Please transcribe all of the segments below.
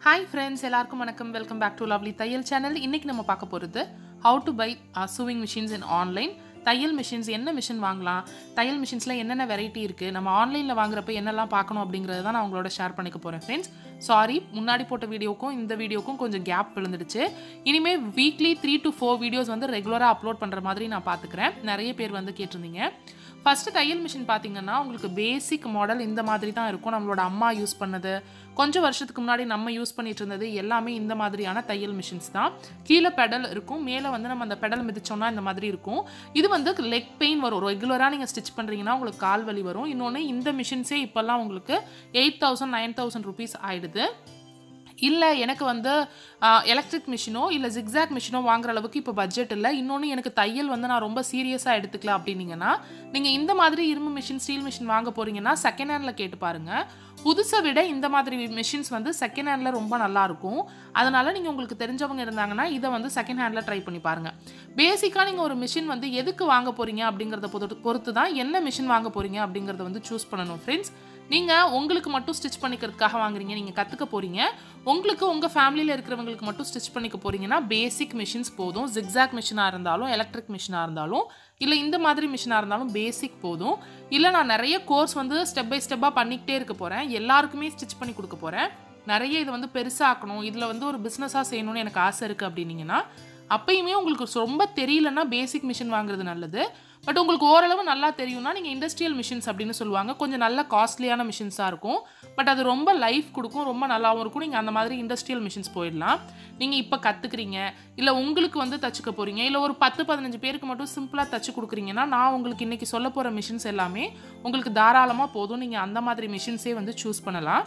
hi friends எல்லாருக்கும் வணக்கம் welcome back to lovely தையல் சேனல் இன்னைக்கு நம்ம பார்க்க போகிறது how to buy sewing machines in online தையல் மிஷின்ஸ் என்ன மிஷின் வாங்கலாம் தையல் மிஷின்ஸில் என்னென்ன வெரைட்டி இருக்குது நம்ம ஆன்லைனில் வாங்குறப்ப என்னெல்லாம் பார்க்கணும் அப்படிங்கிறத தான் நான் உங்களோட ஷேர் பண்ணிக்க போகிறேன் ஃப்ரெண்ட்ஸ் சாரி முன்னாடி போட்ட வீடியோக்கும் இந்த வீடியோக்கும் கொஞ்சம் கேப் விழுந்துடுச்சு இனிமேல் weekly three to four videos வந்து ரெகுலராக அப்லோட் பண்ணுற மாதிரி நான் பார்த்துக்கிறேன் நிறைய பேர் வந்து கேட்டிருந்தீங்க ஃபஸ்ட்டு தையல் மிஷின் பார்த்தீங்கன்னா உங்களுக்கு பேசிக் மாடல் இந்த மாதிரி தான் இருக்கும் நம்மளோட அம்மா யூஸ் பண்ணது கொஞ்சம் வருஷத்துக்கு முன்னாடி நம்ம யூஸ் பண்ணிட்டு இருந்தது எல்லாமே இந்த மாதிரியான தையல் மிஷின்ஸ் தான் கீழே பெடல் இருக்கும் மேலே வந்து நம்ம அந்த பெடல் மிதிச்சோம்னா இந்த மாதிரி இருக்கும் இது வந்து லெக் பெயின் வரும் ரெகுலராக நீங்கள் ஸ்டிச் பண்ணுறீங்கன்னா உங்களுக்கு கால் வலி வரும் இன்னொன்று இந்த மிஷின்ஸே இப்போல்லாம் உங்களுக்கு eight thousand nine thousand rupees ஆயிடுது இல்லை எனக்கு வந்து எலக்ட்ரிக் மிஷினோ இல்லை ஜிக்ஸாக் மிஷினோ வாங்குற அளவுக்கு இப்போ பட்ஜெட் இல்லை இன்னொன்று எனக்கு தையல் வந்து நான் ரொம்ப சீரியஸாக எடுத்துக்கல அப்படின்னீங்கன்னா நீங்கள் இந்த மாதிரி இரும்பு மிஷின் ஸ்டீல் மிஷின் வாங்க போகிறீங்கன்னா செகண்ட் ஹேண்டில் கேட்டு பாருங்கள் புதுசை விட இந்த மாதிரி மிஷின்ஸ் வந்து செகண்ட் ஹேண்டில் ரொம்ப நல்லாயிருக்கும் அதனால் நீங்கள் உங்களுக்கு தெரிஞ்சவங்க இருந்தாங்கன்னா இதை வந்து செகண்ட் ஹேண்டில் ட்ரை பண்ணி பாருங்கள் பேசிக்காக நீங்கள் ஒரு மிஷின் வந்து எதுக்கு வாங்க போகிறீங்க அப்படிங்கிறத பொறுத்து பொறுத்து தான் என்ன மிஷின் வாங்க போகிறீங்க அப்படிங்கிறத வந்து சூஸ் பண்ணணும் ஃப்ரெண்ட்ஸ் நீங்கள் உங்களுக்கு மட்டும் ஸ்டிச் பண்ணிக்கிறதுக்காக வாங்குறீங்க நீங்கள் கற்றுக்க போகிறீங்க உங்களுக்கு உங்கள் ஃபேமிலியில் இருக்கிறவங்களுக்கு மட்டும் ஸ்டிச் பண்ணிக்க போகிறீங்கன்னா பேசிக் மிஷின்ஸ் போதும் ஜிக்ஸாக் மிஷினாக இருந்தாலும் எலக்ட்ரிக் மிஷினாக இருந்தாலும் இல்லை இந்த மாதிரி மிஷினாக இருந்தாலும் பேசிக் போதும் இல்லை நான் நிறைய கோர்ஸ் வந்து ஸ்டெப் பை ஸ்டெப்பாக பண்ணிக்கிட்டே இருக்க போகிறேன் எல்லாருக்குமே ஸ்டிச் பண்ணி கொடுக்க போகிறேன் நிறைய இது வந்து பெருசாக்கணும் இதில் வந்து ஒரு பிஸ்னஸாக செய்யணும்னு எனக்கு ஆசை இருக்குது அப்படின்னீங்கன்னா அப்பயுமே உங்களுக்கு ரொம்ப தெரியலன்னா பேசிக் மிஷின் வாங்குறது நல்லது பட் உங்களுக்கு ஓரளவு நல்லா தெரியும்னா நீங்கள் இண்டஸ்ட்ரியல் மிஷின்ஸ் அப்படின்னு சொல்லுவாங்க கொஞ்சம் நல்ல காஸ்ட்லியான மிஷின்ஸாக இருக்கும் பட் அது ரொம்ப லைஃப் கொடுக்கும் ரொம்ப நல்லாவும் இருக்கும் நீங்கள் அந்த மாதிரி இண்டஸ்ட்ரியல் மிஷின்ஸ் போயிடலாம் நீங்கள் இப்போ கற்றுக்குறீங்க இல்லை உங்களுக்கு வந்து தச்சுக்க போகிறீங்க இல்லை ஒரு பத்து பதினஞ்சு பேருக்கு மட்டும் சிம்பிளாக தச்சு கொடுக்குறீங்கன்னா நான் உங்களுக்கு இன்றைக்கி சொல்ல போகிற மிஷின்ஸ் எல்லாமே உங்களுக்கு தாராளமாக போதும் நீங்கள் அந்த மாதிரி மிஷின்ஸே வந்து சூஸ் பண்ணலாம்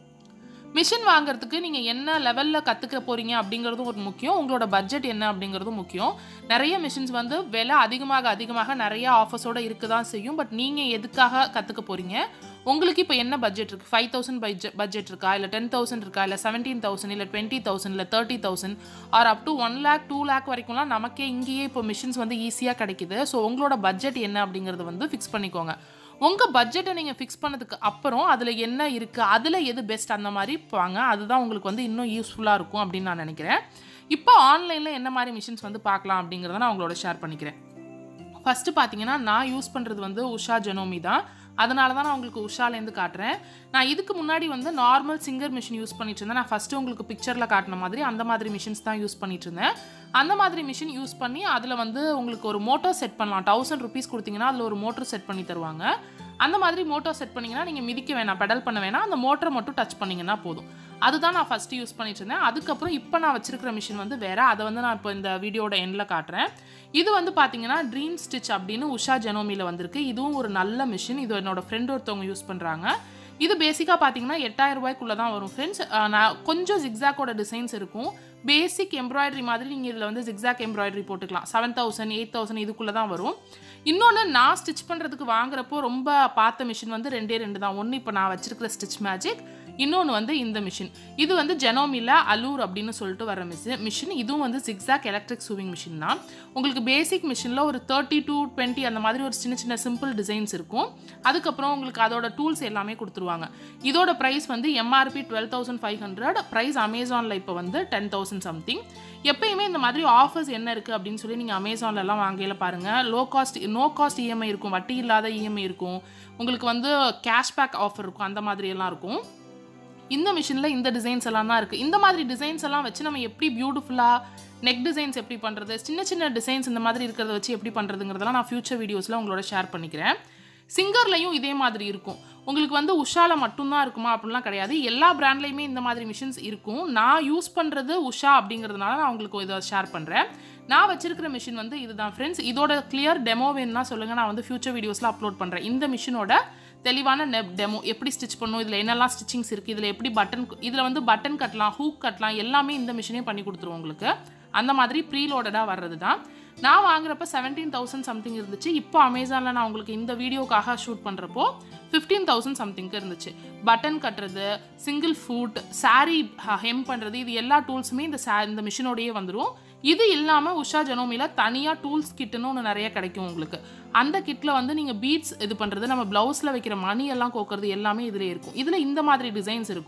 மிஷின் வாங்குறதுக்கு நீங்கள் என்ன லெவலில் கற்றுக்க போகிறீங்க அப்படிங்கிறதும் ஒரு முக்கியம் உங்களோட பட்ஜெட் என்ன அப்படிங்கிறதும் முக்கியம் நிறைய மிஷின்ஸ் வந்து விலை அதிகமாக அதிகமாக நிறைய ஆஃபர்ஸோடு இருக்க தான் செய்யும் பட் நீங்கள் எதுக்காக கற்றுக்க போகிறீங்க உங்களுக்கு இப்போ என்ன பட்ஜெட் இருக்குது ஃபைவ் தௌசண்ட் பட்ஜெட் பட்ஜெட் இருக்கா இல்லை டென் தௌசண்ட் இருக்கா இல்லை செவன்டீன் தௌசண்ட் இல்லை டுவெண்ட்டி தௌசண்ட் இல்லை thirty thousand or up to one lakh two lakh வரைக்கும்லாம் நமக்கே இங்கேயே இப்போ மிஷின்ஸ் வந்து ஈஸியாக கிடைக்குது ஸோ உங்களோட பட்ஜெட் என்ன அப்படிங்கிறத வந்து ஃபிக்ஸ் பண்ணிக்கோங்க உங்கள் பட்ஜெட்டை நீங்கள் ஃபிக்ஸ் பண்ணதுக்கு அப்புறம் அதில் என்ன இருக்குது அதில் எது பெஸ்ட் அந்த மாதிரி வாங்க அதுதான் உங்களுக்கு வந்து இன்னும் யூஸ்ஃபுல்லாக இருக்கும் அப்படின்னு நான் நினைக்கிறேன் இப்போ ஆன்லைனில் என்ன மாதிரி மிஷின்ஸ் வந்து பார்க்கலாம் அப்படிங்கிறத நான் உங்களோட ஷேர் பண்ணிக்கிறேன் ஃபஸ்ட்டு பார்த்தீங்கன்னா நான் யூஸ் பண்ணுறது வந்து உஷா ஜெனோமி தான் அதனால தான் நான் உங்களுக்கு உஷாலேருந்து காட்டுறேன் நான் இதுக்கு முன்னாடி வந்து நார்மல் சிங்கர் மிஷின் யூஸ் பண்ணிட்டு இருந்தேன் நான் ஃபஸ்ட்டு உங்களுக்கு பிக்சரில் காட்டின மாதிரி அந்த மாதிரி மிஷின்ஸ் தான் யூஸ் பண்ணிட்டு இருந்தேன் அந்த மாதிரி மிஷின் யூஸ் பண்ணி அதில் வந்து உங்களுக்கு ஒரு மோட்டோ செட் பண்ணலாம் தௌசண்ட் ருபீஸ் கொடுத்தீங்கன்னா அதில் ஒரு மோட்டர் செட் பண்ணி தருவாங்க அந்த மாதிரி மோட்டோ செட் பண்ணிங்கன்னா நீங்கள் மிதிக்க வேணாம் பெடல் பண்ண வேணாம் அந்த மோட்டரை மட்டும் டச் பண்ணிங்கன்னா போதும் அதுதான் நான் ஃபஸ்ட்டு யூஸ் பண்ணிட்டு இருந்தேன் அதுக்கப்புறம் இப்போ நான் வச்சிருக்கிற மிஷின் வந்து வேறு அதை வந்து நான் இப்போ இந்த வீடியோட எண்டில் காட்டுறேன் இது வந்து பார்த்தீங்கன்னா ட்ரீம் ஸ்டிச் அப்படின்னு உஷா ஜெனோமியில் வந்திருக்கு இதுவும் ஒரு நல்ல மிஷின் இது என்னோட ஃப்ரெண்ட் ஒருத்தவங்க யூஸ் பண்ணுறாங்க இது பேசிக்காக பார்த்தீங்கன்னா எட்டாயிரம் ரூபாய்க்குள்ளே தான் வரும் ஃப்ரெண்ட்ஸ் நான் கொஞ்சம் ஜிக்ஸாக்கோட டிசைன்ஸ் இருக்கும் பேசிக் எம்ப்ராய்டரி மாதிரி நீங்கள் இதில் வந்து ஜிக்ஸாக் எம்ப்ராய்டரி போட்டுக்கலாம் செவன் தௌசண்ட் எயிட் தௌசண்ட் இதுக்குள்ளே தான் வரும் இன்னொன்று நான் ஸ்டிச் பண்ணுறதுக்கு வாங்குறப்போ ரொம்ப பார்த்த மிஷின் வந்து ரெண்டே ரெண்டு தான் ஒன்று இப்போ நான் வச்சிருக்கிற ஸ்டிச் மேஜிக் இன்னொன்று வந்து இந்த மிஷின் இது வந்து ஜெனோமில அலூர் அப்படின்னு சொல்லிட்டு வர மிஷின் மிஷின் இதுவும் வந்து ஜிக்ஸாக் எலக்ட்ரிக் சூவிங் மிஷின் தான் உங்களுக்கு பேசிக் மிஷினில் ஒரு தேர்ட்டி டு டுவெண்ட்டி அந்த மாதிரி ஒரு சின்ன சின்ன சிம்பிள் டிசைன்ஸ் இருக்கும் அதுக்கப்புறம் உங்களுக்கு அதோட டூல்ஸ் எல்லாமே கொடுத்துருவாங்க இதோட ப்ரைஸ் வந்து MRP twelve thousand five hundred price அமேசானில் இப்போ வந்து டென் தௌசண்ட் சம்திங் எப்பயுமே இந்த மாதிரி ஆஃபர்ஸ் என்ன இருக்குது அப்படின்னு சொல்லி நீங்கள் அமேசான்லலாம் வாங்கையில் பாருங்கள் low cost no cost EMI இருக்கும் வட்டி இல்லாத இஎம்ஐ இருக்கும் உங்களுக்கு வந்து கேஷ்பேக் ஆஃபர் இருக்கும் அந்த மாதிரி எல்லாம் இருக்கும் இந்த மிஷினில் இந்த டிசைன்ஸ் எல்லாம் தான் இருக்குது இந்த மாதிரி டிசைன்ஸ் எல்லாம் வச்சு நம்ம எப்படி பியூட்டிஃபுல்லாக நெக் டிசைன்ஸ் எப்படி பண்ணுறது சின்ன சின்ன டிசைன்ஸ் இந்த மாதிரி இருக்கிறத வச்சு எப்படி பண்ணுறதுங்கிறதெல்லாம் நான் ஃபியூச்சர் வீடியோஸில் உங்களோட ஷேர் பண்ணிக்கிறேன் சிங்கர்லையும் இதே மாதிரி இருக்கும் உங்களுக்கு வந்து உஷால மட்டும்தான் இருக்குமா அப்படிலாம் கிடையாது எல்லா பிராண்ட்லேயுமே இந்த மாதிரி மிஷின்ஸ் இருக்கும் நான் யூஸ் பண்ணுறது உஷா அப்படிங்கிறதுனால நான் உங்களுக்கு இதை ஷேர் பண்ணுறேன் நான் வச்சிருக்கிற மிஷின் வந்து இதுதான் ஃப்ரெண்ட்ஸ் இதோட கிளியர் டெமோ வேணும்னா சொல்லுங்கள் நான் வந்து ஃபியூச்சர் வீடியோஸில் அப்லோட் பண்ணுறேன் இந்த மிஷினோட தெளிவான நெப் டெமோ எப்படி ஸ்டிச் பண்ணும் இதில் என்னெல்லாம் ஸ்டிச்சிங்ஸ் இருக்குது இதில் எப்படி பட்டன் இதில் வந்து பட்டன் கட்டலாம் ஹூக் கட்டலாம் எல்லாமே இந்த மிஷினே பண்ணி கொடுத்துருவோம் உங்களுக்கு அந்த மாதிரி ப்ரீலோடடாக வர்றது தான் நான் வாங்குறப்ப செவன்டீன் தௌசண்ட் சம்திங் இருந்துச்சு இப்போ அமேசானில் நான் உங்களுக்கு இந்த வீடியோக்காக ஷூட் பண்ணுறப்போ ஃபிஃப்டீன் தௌசண்ட் சம்திங்க்கு இருந்துச்சு பட்டன் கட்டுறது சிங்கிள் ஃபுட் சாரீ ஹெம் பண்ணுறது இது எல்லா டூல்ஸுமே இந்த சா இந்த மிஷினோடையே வந்துடும் இது இல்லாமல் உஷா ஜெனோமியில் தனியாக டூல்ஸ் கிட்டுன்னு ஒன்று நிறைய கிடைக்கும் உங்களுக்கு அந்த கிட்டில் வந்து நீங்கள் பீட்ஸ் இது பண்ணுறது நம்ம ப்ளவுஸில் வைக்கிற மணி எல்லாம் கோக்கிறது எல்லாமே இதில் இருக்கும் இதில் இந்த மாதிரி டிசைன்ஸ் இருக்கும்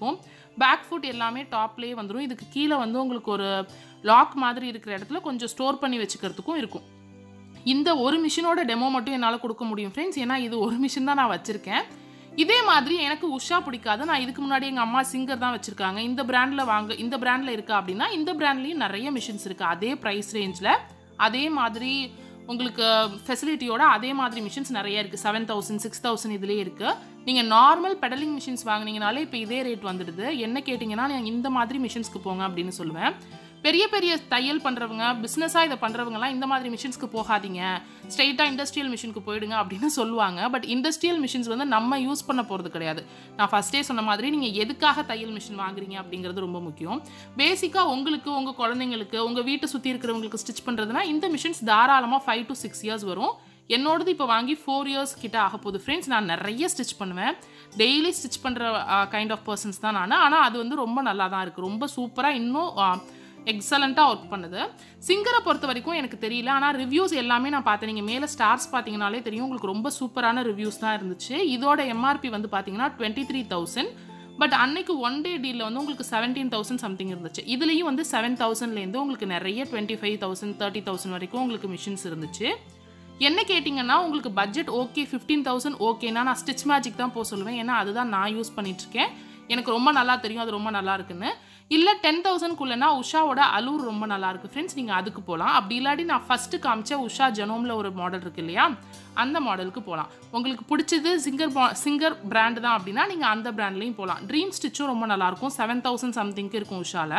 பேக் ஃபுட் எல்லாமே டாப்லேயே வந்துடும் இதுக்கு கீழே வந்து உங்களுக்கு ஒரு லாக் மாதிரி இருக்கிற இடத்துல கொஞ்சம் ஸ்டோர் பண்ணி வச்சுக்கிறதுக்கும் இருக்கும் இந்த ஒரு மிஷினோட டெமோ மட்டும் என்னால் கொடுக்க முடியும் ஃப்ரெண்ட்ஸ் ஏன்னா இது ஒரு மிஷின் தான் நான் வச்சுருக்கேன் இதே மாதிரி எனக்கு உஷா பிடிக்காது நான் இதுக்கு முன்னாடி எங்கள் அம்மா சிங்கர் தான் வச்சுருக்காங்க இந்த பிராண்டில் வாங்க இந்த பிராண்டில் இருக்கா அப்படின்னா இந்த பிராண்ட்லேயும் நிறைய மிஷின்ஸ் இருக்குது அதே ப்ரைஸ் ரேஞ்சில் அதே மாதிரி உங்களுக்கு ஃபெசிலிட்டியோட அதே மாதிரி மிஷின்ஸ் நிறைய இருக்குது செவன் தௌசண்ட் சிக்ஸ் தௌசண்ட் இதுலேயே இருக்குது நீங்கள் நார்மல் பெடலிங் மிஷின்ஸ் வாங்குனீங்கனாலே இப்போ இதே ரேட் வந்துடுது என்ன கேட்டிங்கன்னா நீங்கள் இந்த மாதிரி மிஷின்ஸ்க்கு போங்க அப்படின்னு சொல்லுவேன் பெரிய பெரிய தையல் பண்ணுறவங்க பிஸ்னஸாக இதை பண்ணுறவங்கலாம் இந்த மாதிரி மிஷின்ஸ்க்கு போகாதீங்க ஸ்ட்ரெயிட்டாக இண்டஸ்ட்ரியல் மிஷினுக்கு போயிடுங்க அப்படின்னு சொல்லுவாங்க பட் இண்டஸ்ட்ரியல் மிஷின்ஸ் வந்து நம்ம யூஸ் பண்ண போகிறது கிடையாது நான் ஃபஸ்ட்டே சொன்ன மாதிரி நீங்கள் எதுக்காக தையல் மிஷின் வாங்குறீங்க அப்படிங்கிறது ரொம்ப முக்கியம் பேசிக்காக உங்களுக்கு உங்கள் குழந்தைங்களுக்கு உங்கள் வீட்டை சுற்றி இருக்கிறவங்களுக்கு ஸ்டிச் பண்ணுறதுனா இந்த மிஷின்ஸ் தாராளமாக ஃபைவ் டு சிக்ஸ் இயர்ஸ் வரும் என்னோடது இப்போ வாங்கி ஃபோர் இயர்ஸ் கிட்ட ஆக போகுது ஃப்ரெண்ட்ஸ் நான் நிறைய ஸ்டிச் பண்ணுவேன் டெய்லி ஸ்டிச் பண்ணுற கைண்ட் ஆஃப் பர்சன்ஸ் தான் நான் ஆனால் அது வந்து ரொம்ப நல்லா தான் இருக்குது ரொம்ப சூப்பராக இன்னும் எக்ஸலண்ட்டாக ஒர்க் பண்ணுது சிங்கரை பொறுத்த வரைக்கும் எனக்கு தெரியல ஆனால் ரிவ்யூஸ் எல்லாமே நான் பார்த்தேன் நீங்கள் மேலே ஸ்டார்ஸ் பார்த்தீங்கனாலே தெரியும் உங்களுக்கு ரொம்ப சூப்பரான ரிவ்யூஸ் தான் இருந்துச்சு இதோட எம்ஆர்பி வந்து பார்த்தீங்கன்னா டுவெண்ட்டி த்ரீ தௌசண்ட் பட் அன்னைக்கு ஒன் டே டீலில் வந்து உங்களுக்கு செவன்டீன் தௌசண்ட் சம்திங் இருந்துச்சு இதுலேயும் வந்து செவன் தௌசண்ட்லேருந்து உங்களுக்கு நிறைய twenty five thousand thirty thousand வரைக்கும் உங்களுக்கு மிஷின்ஸ் இருந்துச்சு என்ன கேட்டிங்கன்னா உங்களுக்கு பட்ஜெட் ஓகே ஃபிஃப்டீன் தௌசண்ட் ஓகேனா நான் ஸ்டிச் மேஜிக் தான் போக சொல்லுவேன் ஏன்னா அதுதான் நான் யூஸ் பண்ணிகிட்ருக்கேன் எனக்கு ரொம்ப நல்லா தெரியும் அது ரொம்ப நல்லா இருக்குன்னு இல்லை டென் தௌசண்ட்குள்ளனா உஷாவோட அலூர் ரொம்ப நல்லா இருக்குது ஃப்ரெண்ட்ஸ் நீங்கள் அதுக்கு போகலாம் அப்படி இல்லாட்டி நான் ஃபஸ்ட்டு காமிச்ச உஷா ஜெனோமில் ஒரு மாடல் இருக்குது இல்லையா அந்த மாடலுக்கு போகலாம் உங்களுக்கு பிடிச்சது சிங்கர் சிங்கர் பிராண்டு தான் அப்படின்னா நீங்கள் அந்த பிராண்ட்லேயும் போகலாம் ட்ரீம் ஸ்டிச்சும் ரொம்ப நல்லாயிருக்கும் செவன் தௌசண்ட் சம்திங்க்கு இருக்கும் உஷாவில்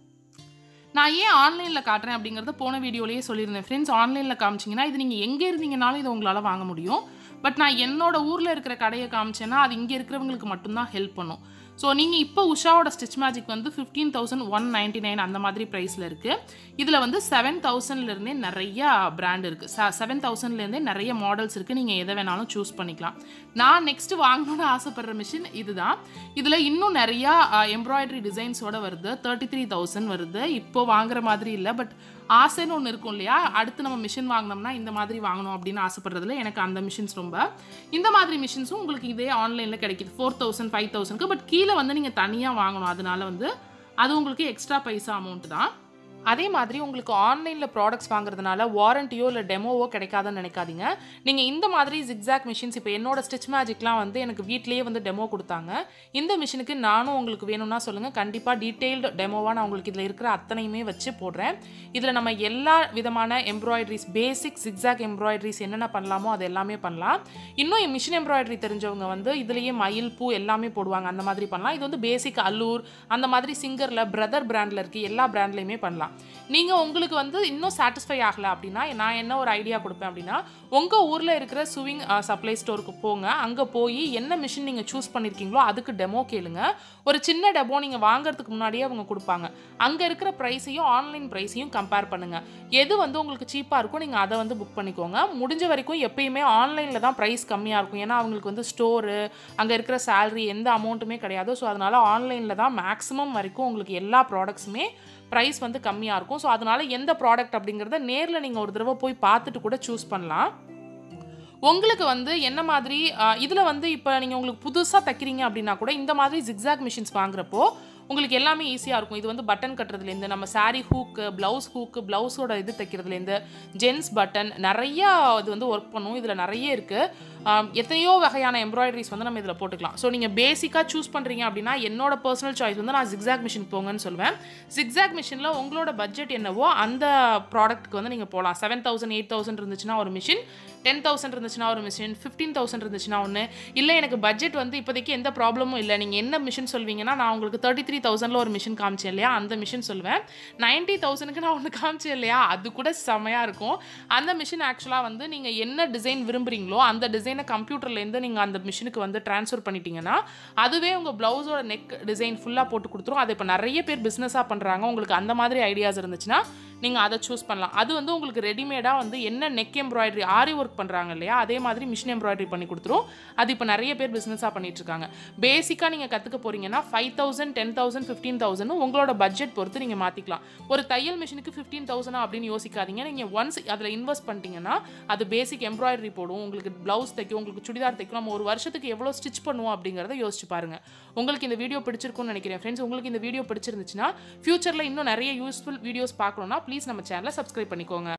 நான் ஏன் ஆன்லைனில் காட்டுறேன் அப்படிங்கிறத போன வீடியோலேயே சொல்லியிருந்தேன் ஃப்ரெண்ட்ஸ் ஆன்லைனில் காமிச்சிங்கன்னா இது நீங்கள் எங்கே இருந்தீங்கனாலும் இதை உங்களால் வாங்க முடியும் பட் நான் என்னோட ஊரில் இருக்கிற கடையை காமிச்சேன்னா அது இங்கே இருக்கிறவங்களுக்கு மட்டும்தான் ஹெல்ப் பண்ணும் ஸோ நீங்கள் இப்போ உஷாவோட ஸ்டிச் மேஜிக் வந்து fifteen thousand one ninety nine அந்த மாதிரி ப்ரைஸில் இருக்குது இதில் வந்து செவன் தௌசண்ட்லேருந்தே நிறைய பிராண்ட் இருக்குது செவன் தௌசண்ட்லேருந்தே நிறைய மாடல்ஸ் இருக்குது நீங்கள் எதை வேணாலும் சூஸ் பண்ணிக்கலாம் நான் நெக்ஸ்ட்டு வாங்கணும்னு ஆசைப்படுற மிஷின் இதுதான் இதில் இன்னும் நிறையா எம்ப்ராய்டரி டிசைன்ஸோட வருது தேர்ட்டி த்ரீ தௌசண்ட் வருது இப்போ வாங்குற மாதிரி இல்லை பட் ஆசைன்னு ஒன்று இருக்கும் இல்லையா அடுத்து நம்ம மிஷின் வாங்கினோம்னா இந்த மாதிரி வாங்கணும் அப்படின்னு ஆசைப்படுறதுல எனக்கு அந்த மிஷின்ஸ் ரொம்ப இந்த மாதிரி மிஷின்ஸும் உங்களுக்கு இதே ஆன்லைனில் கிடைக்குது ஃபோர் தௌசண்ட் ஃபைவ் தௌசண்ட்க்கு பட் கீழே வந்து நீங்கள் தனியாக வாங்கணும் அதனால வந்து அது உங்களுக்கு எக்ஸ்ட்ரா பைசா அமௌண்ட் தான் அதே மாதிரி உங்களுக்கு ஆன்லைனில் ப்ராடக்ட்ஸ் வாங்குறதுனால வாரண்டியோ இல்லை டெமோவோ கிடைக்காதுன்னு நினைக்காதீங்க நீங்கள் இந்த மாதிரி ஜிக்ஸாக் மிஷின்ஸ் இப்போ என்னோட ஸ்டிச் மேஜிக்லாம் வந்து எனக்கு வீட்லேயே வந்து டெமோ கொடுத்தாங்க இந்த மிஷினுக்கு நானும் உங்களுக்கு வேணும்னா சொல்லுங்கள் கண்டிப்பாக டீட்டெயில்டு டெமோவாக நான் உங்களுக்கு இதில் இருக்கிற அத்தனையுமே வச்சு போடுறேன் இதில் நம்ம எல்லா விதமான எம்ப்ராய்டரிஸ் பேசிக் ஜிக்ஸாக் எம்ப்ராய்டரிஸ் என்னென்ன பண்ணலாமோ அது எல்லாமே பண்ணலாம் இன்னும் மிஷின் எம்ப்ராய்டரி தெரிஞ்சவங்க வந்து இதுலேயே மயில் பூ எல்லாமே போடுவாங்க அந்த மாதிரி பண்ணலாம் இது வந்து பேசிக் அல்லூர் அந்த மாதிரி சிங்கரில் பிரதர் பிராண்டில் இருக்குது எல்லா பிராண்ட்லேயுமே பண்ணலாம் நீங்கள் உங்களுக்கு வந்து இன்னும் சாட்டிஸ்ஃபை ஆகலை அப்படின்னா நான் என்ன ஒரு ஐடியா கொடுப்பேன் அப்படின்னா உங்கள் ஊரில் இருக்கிற சுவிங் சப்ளை ஸ்டோருக்கு போங்க அங்கே போய் என்ன மிஷின் நீங்கள் சூஸ் பண்ணியிருக்கீங்களோ அதுக்கு டெமோ கேளுங்க ஒரு சின்ன டெமோ நீங்கள் வாங்குறதுக்கு முன்னாடியே அவங்க கொடுப்பாங்க அங்கே இருக்கிற ப்ரைஸையும் ஆன்லைன் ப்ரைஸையும் கம்பேர் பண்ணுங்கள் எது வந்து உங்களுக்கு சீப்பாக இருக்கோ நீங்கள் அதை வந்து புக் பண்ணிக்கோங்க முடிஞ்ச வரைக்கும் எப்பயுமே ஆன்லைனில் தான் ப்ரைஸ் கம்மியாக இருக்கும் ஏன்னா அவங்களுக்கு வந்து ஸ்டோரு அங்கே இருக்கிற சேலரி எந்த அமௌண்ட்டுமே கிடையாது ஸோ அதனால் ஆன்லைனில் தான் மேக்ஸிமம் வரைக்கும் உங்களுக்கு எல்லா ப்ராடக்ட்ஸுமே ப்ரைஸ் வந்து கம்மியாக இருக்கும் ஸோ அதனால் எந்த ப்ராடக்ட் அப்படிங்கிறத நேரில் நீங்கள் ஒரு தடவை போய் பார்த்துட்டு கூட சூஸ் பண்ணலாம் உங்களுக்கு வந்து என்ன மாதிரி இதில் வந்து இப்போ நீங்கள் உங்களுக்கு புதுசாக தைக்கிறீங்க அப்படின்னா கூட இந்த மாதிரி ஜிக்ஸாக் மிஷின்ஸ் வாங்குறப்போ உங்களுக்கு எல்லாமே ஈஸியாக இருக்கும் இது வந்து பட்டன் கட்டுறதுலேருந்து நம்ம சாரீ ஹூக்கு ப்ளவுஸ் ஹூக்கு ப்ளவுஸோட இது தைக்கிறதுலேருந்து ஜென்ஸ் பட்டன் நிறையா இது வந்து ஒர்க் பண்ணும் இதில் நிறைய இருக்குது எத்தனையோ வகையான எம்ப்ராய்டரிஸ் வந்து நம்ம இதில் போட்டுக்கலாம் ஸோ நீங்கள் பேசிக்காக சூஸ் பண்ணுறீங்க அப்படின்னா என்னோட பர்சனல் சாய்ஸ் வந்து நான் ஜிக்ஸாக் மிஷின் போங்கன்னு சொல்லுவேன் ஜிக்ஸாக் மிஷினில் உங்களோட பட்ஜெட் என்னவோ அந்த ப்ராடக்ட்டுக்கு வந்து நீங்கள் போகலாம் செவன் தௌசண்ட் எயிட் தௌசண்ட் இருந்துச்சுன்னா ஒரு மிஷின் டென் தௌசண்ட் இருந்துச்சுன்னா ஒரு மிஷின் ஃபிஃப்டீன் தௌசண்ட் இருந்துச்சுன்னா ஒன்று இல்லை எனக்கு பட்ஜெட் வந்து இப்போதைக்கு எந்த ப்ராப்ளமும் இல்லை நீங்கள் என்ன மிஷின் சொல்வீங்கன்னா நான் உங்களுக்கு தேர்ட்டி த்ரீ தௌசண்டில் ஒரு மிஷின் காமிச்சேன் இல்லையா அந்த மிஷின் சொல்லுவேன் நைன்ட்டி தௌசண்ட்க்கு நான் ஒன்று காமிச்சேன் இல்லையா அது கூட செமையாக இருக்கும் அந்த மிஷின் ஆக்சுவலாக வந்து நீங்கள் என்ன டிசைன் விரும்புகிறீங்களோ அந்த டிசைனை கம்ப்யூட்டர்லேருந்து நீங்கள் அந்த மிஷினுக்கு வந்து ட்ரான்ஸ்ஃபர் பண்ணிட்டீங்கன்னா அதுவே உங்கள் ப்ளவுஸோட நெக் டிசைன் ஃபுல்லாக போட்டு கொடுத்துரும் அது இப்போ நிறைய பேர் பிஸ்னஸாக பண்ணுறாங்க உங்களுக்கு அந்த மாதிரி ஐடியாஸ் இருந்துச்சுன்னா நீங்கள் அதை சூஸ் பண்ணலாம் அது வந்து உங்களுக்கு ரெடிமேடாக வந்து என்ன நெக் எம்ப்ராய்டரி ஆரி ஒர்க் பண்ணுறாங்க இல்லையா அதே மாதிரி மிஷின் எம்ப்ராய்டரி பண்ணி கொடுத்துரும் அது இப்போ நிறைய பேர் பிஸ்னஸாக பண்ணிட்டு இருக்காங்க பேசிக்காக நீங்கள் கற்றுக்க போகிறீங்கன்னா five thousand ten thousand fifteen thousand உங்களோட பட்ஜெட் பொறுத்து நீங்கள் மாற்றிக்கலாம் ஒரு தையல் மிஷினுக்கு ஃபிஃப்டீன் தௌசண்ட் அப்படின்னு யோசிக்காதீங்க நீங்கள் ஒன்ஸ் அதில் இன்வெஸ்ட் பண்ணிட்டீங்கன்னா அது பேசிக் எம்ப்ராய்டரி போடும் உங்களுக்கு ப்ளவுஸ் தைக்கும் உங்களுக்கு சுடிதார் தைக்கும் நம்ம ஒரு வருஷத்துக்கு எவ்வளோ ஸ்டிச் பண்ணுவோம் அப்படிங்கிறத யோசிச்சு பாருங்க உங்களுக்கு இந்த வீடியோ பிடிச்சிருக்கும்னு நினைக்கிறேன் ஃப்ரெண்ட்ஸ் உங்களுக்கு இந்த வீடியோ பிடிச்சிருந்துச்சுன்னா ஃபியூச்சரில் இன்னும் நிறைய யூஸ்ஃபுல் வீடியோஸ் பார்க்கணும்னா ப்ளீஸ் நம்ம சேனலை சப்ஸ்கிரைப் பண்ணிக்கோங்க